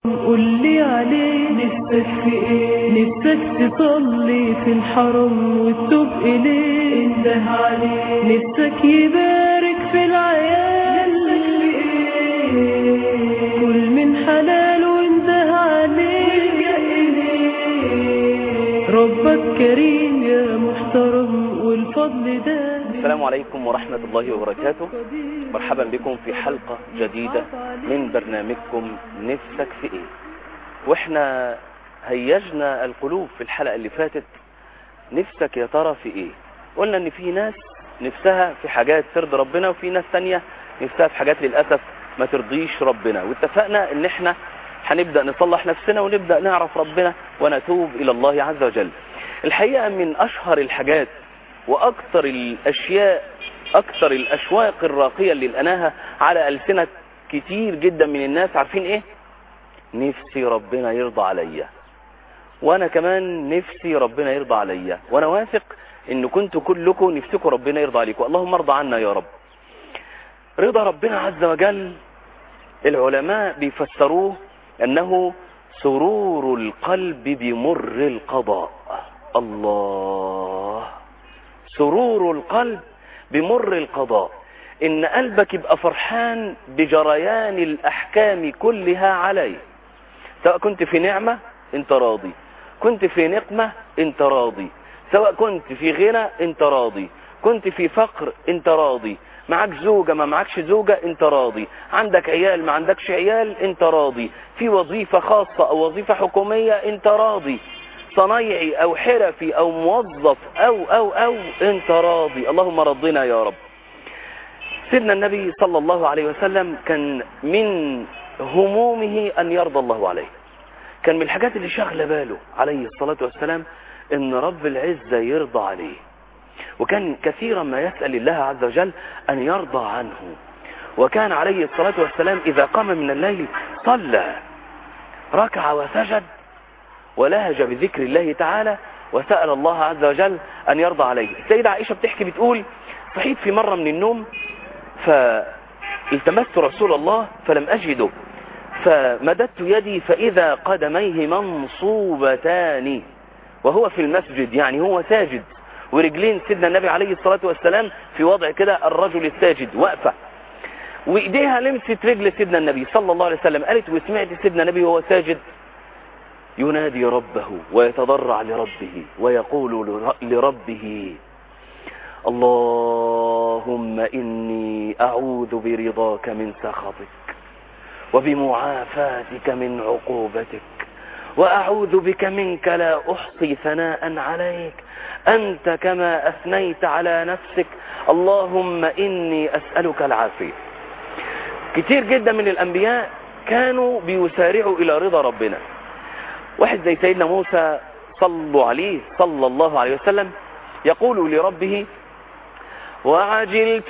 قول لي عليه نفسك في ايه نفسك تصلي في الحرم وتتوب اليه انده عليه نفسك يبارك في العيال نفسك في ايه كل من حلال وانده عليه إليه ربك كريم يا محترم والفضل ده السلام عليكم ورحمة الله وبركاته مرحبا بكم في حلقة جديدة من برنامجكم نفسك في ايه واحنا هيجنا القلوب في الحلقة اللي فاتت نفسك يا ترى في ايه قلنا ان في ناس نفسها في حاجات ترضي ربنا وفي ناس تانية نفسها في حاجات للأسف ما ترضيش ربنا واتفقنا ان احنا هنبدأ نصلح نفسنا ونبدأ نعرف ربنا ونتوب الى الله عز وجل الحقيقة من اشهر الحاجات واكثر الاشياء اكثر الاشواق الراقية اللي لقناها على ألسنة كتير جدا من الناس عارفين ايه نفسي ربنا يرضى عليا وانا كمان نفسي ربنا يرضى عليا وانا واثق ان كنتوا كلكم نفسكم ربنا يرضى عليكم اللهم ارضى عنا يا رب رضا ربنا عز وجل العلماء بيفسروه انه سرور القلب بمر القضاء الله سرور القلب بمر القضاء ان قلبك يبقى فرحان بجريان الاحكام كلها عليه سواء كنت في نعمة انت راضي كنت في نقمة انت راضي سواء كنت في غنى انت راضي كنت في فقر انت راضي معك زوجة ما معكش زوجة انت راضي عندك عيال ما عندكش عيال انت راضي في وظيفة خاصة او وظيفة حكومية انت راضي صنايعي او حرفي او موظف او او او انت راضي اللهم رضنا يا رب سيدنا النبي صلى الله عليه وسلم كان من همومه ان يرضى الله عليه كان من الحاجات اللي شغله باله عليه الصلاة والسلام ان رب العزة يرضى عليه وكان كثيرا ما يسأل الله عز وجل ان يرضى عنه وكان عليه الصلاة والسلام اذا قام من الليل صلى ركع وسجد ولهج بذكر الله تعالى وسأل الله عز وجل أن يرضى عليه السيدة عائشة بتحكي بتقول صحيت في مرة من النوم فالتمست رسول الله فلم أجده فمددت يدي فإذا قدميه منصوبتان وهو في المسجد يعني هو ساجد ورجلين سيدنا النبي عليه الصلاة والسلام في وضع كده الرجل الساجد واقفة وإيديها لمست رجل سيدنا النبي صلى الله عليه وسلم قالت وسمعت سيدنا النبي وهو ساجد ينادي ربه ويتضرع لربه ويقول لربه اللهم إني أعوذ برضاك من سخطك وبمعافاتك من عقوبتك وأعوذ بك منك لا أحصي ثناء عليك أنت كما أثنيت على نفسك اللهم إني أسألك العافية كتير جدا من الأنبياء كانوا بيسارعوا إلى رضا ربنا واحد زي سيدنا موسى صلوا عليه صلى الله عليه وسلم يقول لربه وعجلت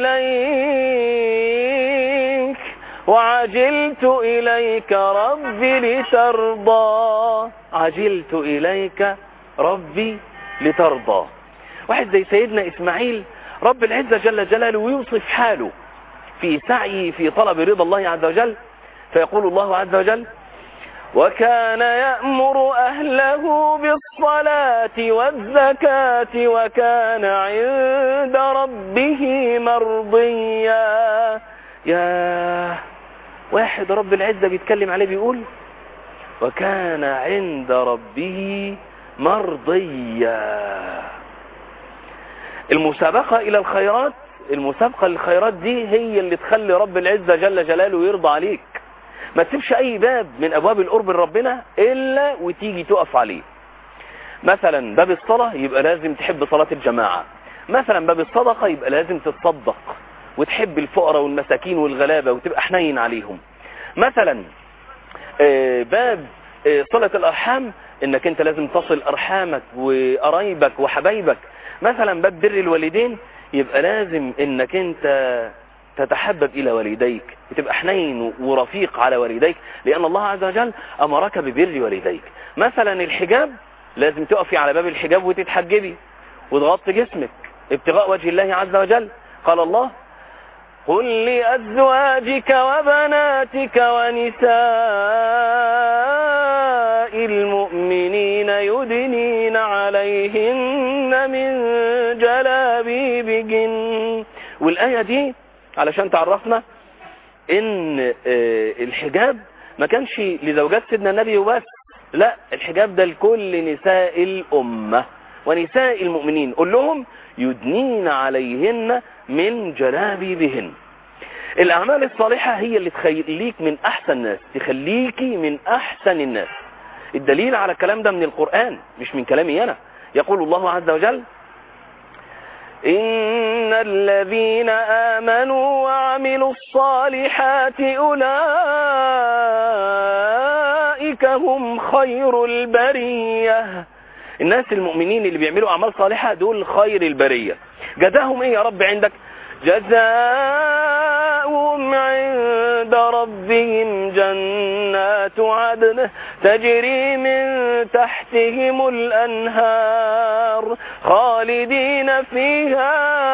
إليك وعجلت إليك ربي لترضى عجلت إليك ربي لترضى واحد زي سيدنا إسماعيل رب العزة جل جلاله ويوصف حاله في سعي في طلب رضا الله عز وجل فيقول الله عز وجل وكان يأمر أهله بالصلاة والزكاة وكان عند ربه مرضيا يا واحد رب العزة بيتكلم عليه بيقول وكان عند ربه مرضيا المسابقة إلى الخيرات المسابقة للخيرات دي هي اللي تخلي رب العزة جل جلاله يرضى عليك ما تسيبش اي باب من ابواب القرب لربنا الا وتيجي تقف عليه مثلا باب الصلاة يبقى لازم تحب صلاة الجماعة مثلا باب الصدقة يبقى لازم تتصدق وتحب الفقراء والمساكين والغلابة وتبقى حنين عليهم مثلا باب صلة الارحام انك انت لازم تصل ارحامك وقرايبك وحبايبك مثلا باب بر الوالدين يبقى لازم انك انت تتحبب إلى والديك وتبقى حنين ورفيق على والديك لأن الله عز وجل أمرك ببر والديك مثلا الحجاب لازم تقفي على باب الحجاب وتتحجبي وتغطي جسمك ابتغاء وجه الله عز وجل قال الله قل لأزواجك وبناتك ونساء عليهن من جلابيبهن والآية دي علشان تعرفنا ان آه، الحجاب ما كانش لزوجات سيدنا النبي وبس لا الحجاب ده لكل نساء الأمة ونساء المؤمنين قل لهم يدنين عليهن من جلابيبهن الأعمال الصالحة هي اللي تخليك من أحسن الناس تخليكي من أحسن الناس الدليل على الكلام ده من القرآن مش من كلامي أنا يقول الله عز وجل إن الذين آمنوا وعملوا الصالحات أولئك هم خير البرية الناس المؤمنين اللي بيعملوا أعمال صالحة دول خير البرية جزاهم إيه يا رب عندك جزاؤهم عند ربهم جنات عدن تجري من تحتهم الأنهار خالدين فيها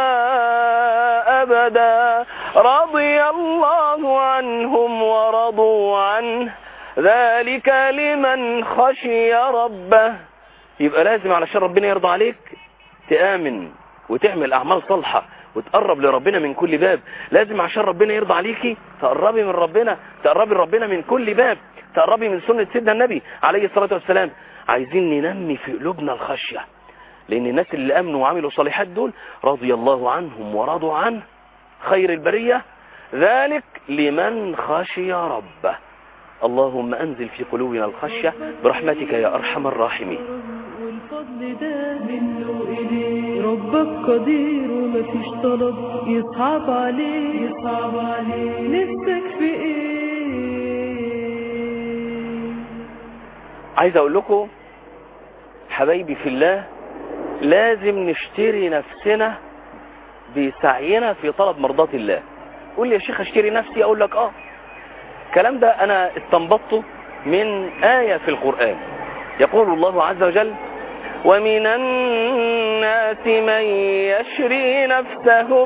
أبدا رضي الله عنهم ورضوا عنه ذلك لمن خشي ربه يبقى لازم علشان ربنا يرضى عليك تآمن وتعمل أعمال صالحة وتقرب لربنا من كل باب لازم عشان ربنا يرضى عليكي تقربي من ربنا تقربي لربنا من كل باب تقربي من سنة سيدنا النبي عليه الصلاة والسلام عايزين ننمي في قلوبنا الخشية لأن الناس اللي أمنوا وعملوا صالحات دول رضي الله عنهم ورضوا عنه خير البرية ذلك لمن خشي ربه اللهم أنزل في قلوبنا الخشية برحمتك يا أرحم الراحمين والفضل ده منه إليه ربك قدير ومفيش طلب يصعب عليه يصعب عليه نفسك في ايه عايز أقول لكم حبايبي في الله لازم نشتري نفسنا بسعينا في طلب مرضات الله قول لي يا شيخ اشتري نفسي اقول لك اه الكلام ده انا استنبطته من آية في القرآن يقول الله عز وجل ومن الناس من يشري نفسه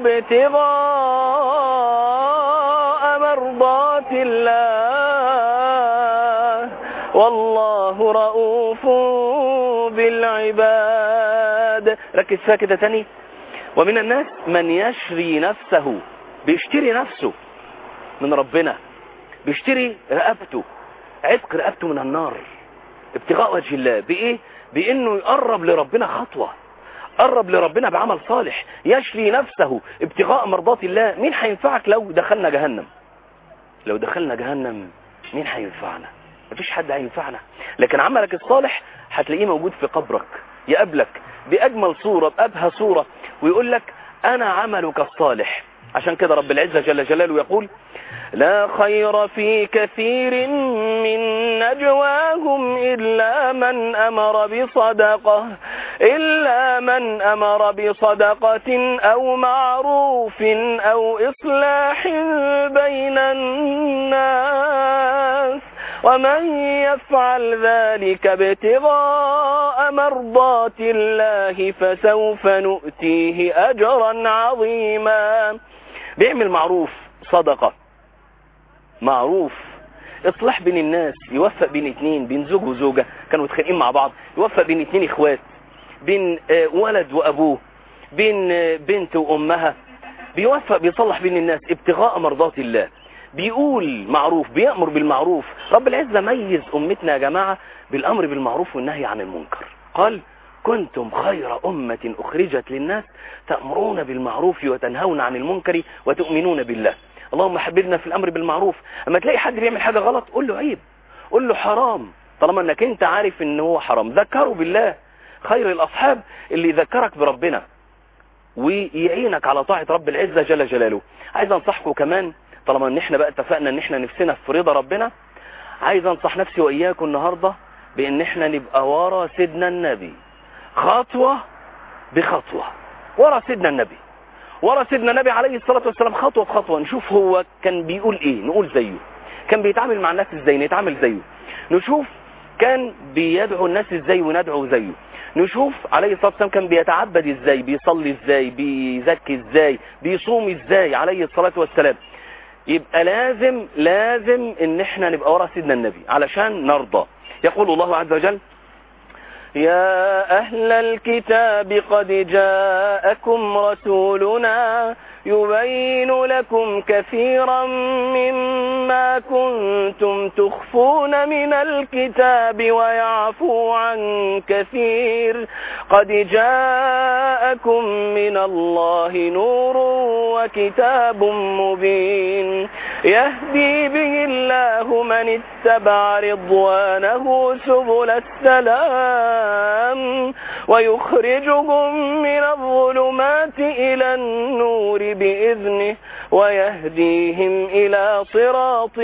ابتغاء مرضات الله والله رؤوف بالعباد ركز فيها كده تاني ومن الناس من يشري نفسه بيشتري نفسه من ربنا بيشتري رقبته عتق رقبته من النار ابتغاء وجه الله بايه بانه يقرب لربنا خطوة قرب لربنا بعمل صالح يشري نفسه ابتغاء مرضات الله مين هينفعك لو دخلنا جهنم لو دخلنا جهنم مين هينفعنا مفيش حد هينفعنا لكن عملك الصالح هتلاقيه موجود في قبرك يقابلك بأجمل صورة بأبهى صورة ويقول لك أنا عملك الصالح عشان كده رب العزة جل جلاله يقول لا خير في كثير من نجواهم إلا من أمر بصدقة إلا من أمر بصدقة أو معروف أو إصلاح بين الناس ومن يفعل ذلك ابتغاء مرضات الله فسوف نؤتيه أجرا عظيما بيعمل معروف صدقة معروف اصلاح بين الناس يوفق بين اتنين بين زوج وزوجة كانوا متخانقين مع بعض يوفق بين اتنين اخوات بين آه، ولد وابوه بين آه، بنت وامها بيوفق بيصلح بين الناس ابتغاء مرضات الله بيقول معروف بيأمر بالمعروف رب العزة ميز أمتنا يا جماعة بالأمر بالمعروف والنهي عن المنكر قال كنتم خير أمة أخرجت للناس تأمرون بالمعروف وتنهون عن المنكر وتؤمنون بالله اللهم حببنا في الأمر بالمعروف أما تلاقي حد بيعمل حاجة غلط قول له عيب قول له حرام طالما أنك أنت عارف أنه هو حرام ذكره بالله خير الأصحاب اللي يذكرك بربنا ويعينك على طاعة رب العزة جل جلاله عايز انصحكم كمان طالما ان احنا بقى اتفقنا ان احنا نفسنا في رضا ربنا عايز انصح نفسي واياكم النهاردة بان احنا نبقى ورا سيدنا النبي خطوة بخطوة ورا سيدنا النبي ورا سيدنا النبي عليه الصلاة والسلام خطوة بخطوة نشوف هو كان بيقول ايه نقول زيه كان بيتعامل مع الناس ازاي نتعامل زيه نشوف كان بيدعو الناس ازاي وندعو زيه نشوف عليه الصلاة والسلام كان بيتعبد ازاي بيصلي ازاي بيزكي ازاي بيصوم ازاي عليه الصلاة والسلام يبقى لازم لازم ان احنا نبقى ورا سيدنا النبي علشان نرضى يقول الله عز وجل يا أهل الكتاب قد جاءكم رسولنا يبين لكم كثيرا مما كنتم تخفون من الكتاب ويعفو عن كثير قد جاءكم من الله نور وكتاب مبين يهدي به الله من اتبع رضوانه سبل السلام ويخرجهم من الظلمات إلى النور بإذنه ويهديهم إلى صراط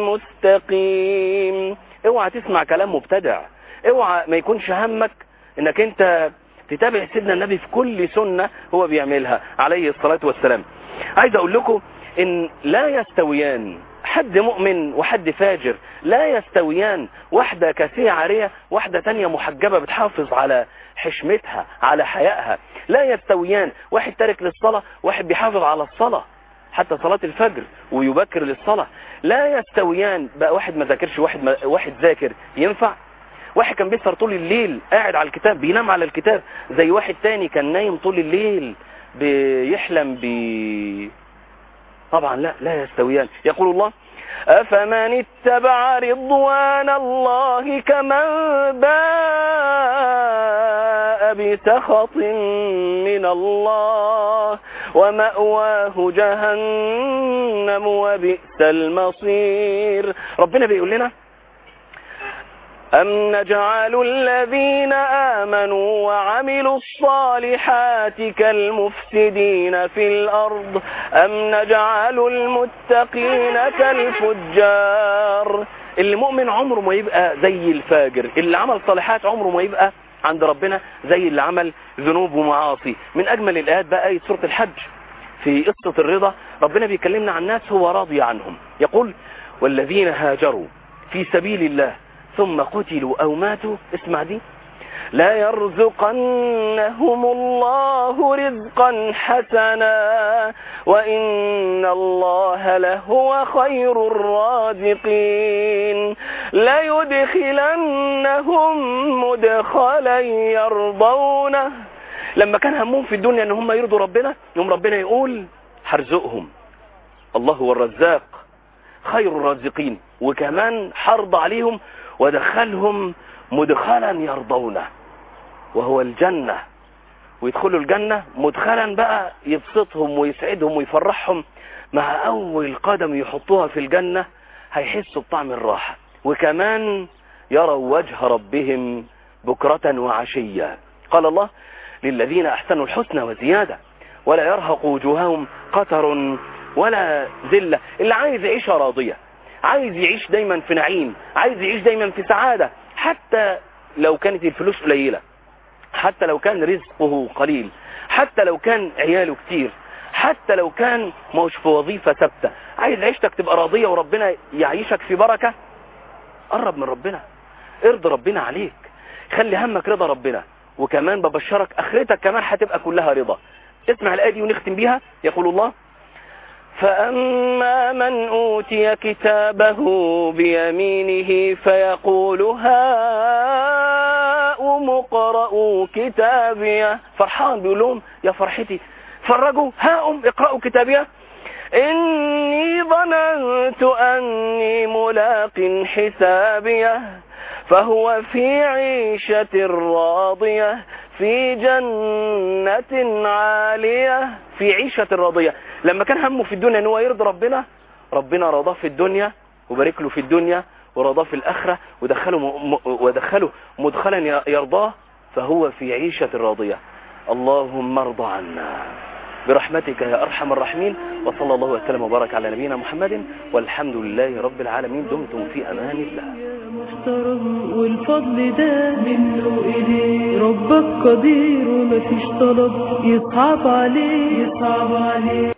مستقيم اوعى تسمع كلام مبتدع اوعى ما يكونش همك انك انت تتابع سيدنا النبي في كل سنة هو بيعملها عليه الصلاة والسلام عايز اقول لكم ان لا يستويان حد مؤمن وحد فاجر لا يستويان واحدة كاسية عارية واحدة تانية محجبة بتحافظ على حشمتها على حيائها لا يستويان واحد تارك للصلاة واحد بيحافظ على الصلاة حتى صلاة الفجر ويبكر للصلاة لا يستويان بقى واحد ما ذاكرش واحد ما واحد ذاكر ينفع واحد كان بيسهر طول الليل قاعد على الكتاب بينام على الكتاب زي واحد تاني كان نايم طول الليل بيحلم ب طبعا لا لا يستويان يقول الله أفمن اتبع رضوان الله كمن باء بسخط من الله ومأواه جهنم وبئس المصير ربنا بيقول لنا أم نجعل الذين آمنوا وعملوا الصالحات كالمفسدين في الأرض أم نجعل المتقين كالفجار المؤمن عمره ما يبقى زي الفاجر اللي عمل صالحات عمره ما يبقى عند ربنا زي اللي عمل ذنوب ومعاصي من أجمل الآيات بقى آية سورة الحج في قصة الرضا ربنا بيكلمنا عن ناس هو راضي عنهم يقول والذين هاجروا في سبيل الله ثم قتلوا أو ماتوا اسمع دي لا يرزقنهم الله رزقا حسنا وإن الله لهو خير الرازقين ليدخلنهم مدخلا يرضونه لما كان همهم في الدنيا ان هم يرضوا ربنا يوم ربنا يقول هرزقهم الله هو الرزاق خير الرازقين وكمان حرض عليهم ودخلهم مدخلا يرضونه وهو الجنة ويدخلوا الجنة مدخلا بقى يبسطهم ويسعدهم ويفرحهم مع أول قدم يحطوها في الجنة هيحسوا بطعم الراحة وكمان يروا وجه ربهم بكرة وعشية قال الله للذين أحسنوا الحسنى وزيادة ولا يرهق وجوههم قتر ولا ذلة اللي عايز يعيش راضية عايز يعيش دايما في نعيم عايز يعيش دايما في سعادة حتى لو كانت الفلوس قليلة حتى لو كان رزقه قليل حتى لو كان عياله كتير حتى لو كان موش في وظيفة ثابتة عايز عيشتك تبقى راضية وربنا يعيشك في بركة قرب من ربنا ارضى ربنا عليك خلي همك رضا ربنا وكمان ببشرك اخرتك كمان هتبقى كلها رضا اسمع الآية دي ونختم بيها يقول الله فأما من أوتي كتابه بيمينه فيقول هاؤم اقرءوا كتابيه فرحان بيقول لهم يا فرحتي فرجوا هاؤم اقرأوا كتابيه إني ظننت أني ملاق حسابيه فهو في عيشة راضية في جنة عالية في عيشة راضية لما كان همه في الدنيا ان هو يرضي ربنا ربنا رضاه في الدنيا وبارك له في الدنيا ورضاه في الآخرة ودخله, م... ودخله مدخلا يرضاه فهو في عيشة راضية اللهم ارضى عنا برحمتك يا أرحم الراحمين وصلى الله وسلم وبارك على نبينا محمد والحمد لله رب العالمين دمتم في أمان الله محترم والفضل ده منه إليه ربك قدير ومفيش طلب يصعب عليه يصعب عليه